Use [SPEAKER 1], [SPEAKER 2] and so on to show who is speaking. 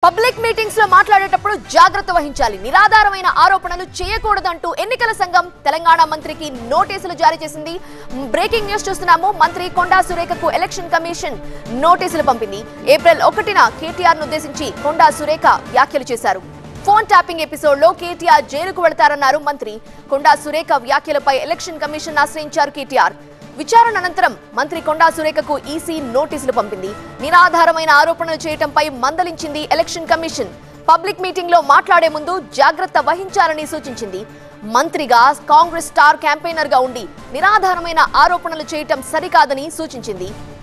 [SPEAKER 1] public meetings లో మాట్లాడేటప్పుడు జాగ్రత్త వహించాలి నిరాధారమైన ఆరోపణలు చేయకూడదంటూ ఎన్నికల సంఘం తెలంగాణ మంత్రికి నోటీసులు జారీ చేసింది బ్రేకింగ్ న్యూస్ చూస్తున్నాము మంత్రి కొండా సురేఖకు ఎలక్షన్ కమిషన్ నోటీసులు పంపింది ఏప్రిల్ ఒకటిన కేటీఆర్ ను ఉద్దేశించి కొండా సురేఖ వ్యాఖ్యలు చేశారు ఫోన్ ట్యాపింగ్ ఎపిసోడ్ లో కేటీఆర్ జైలుకు వెళతారన్నారు మంత్రి కొండా సురేఖ వ్యాఖ్యలపై ఎలక్షన్ కమిషన్ ఆశ్రయించారు కేటీఆర్ విచారణ అనంతరం మంత్రి కొండా సురేఖకు ఈసీ నోటీసులు పంపింది నిరాధారమైన ఆరోపణలు చేయటంపై మందలించింది ఎలక్షన్ కమిషన్ పబ్లిక్ మీటింగ్ లో మాట్లాడే ముందు జాగ్రత్త వహించాలని సూచించింది మంత్రిగా కాంగ్రెస్ స్టార్ క్యాంపెయినర్ గా ఉండి నిరాధారమైన ఆరోపణలు చేయటం సరికాదని సూచించింది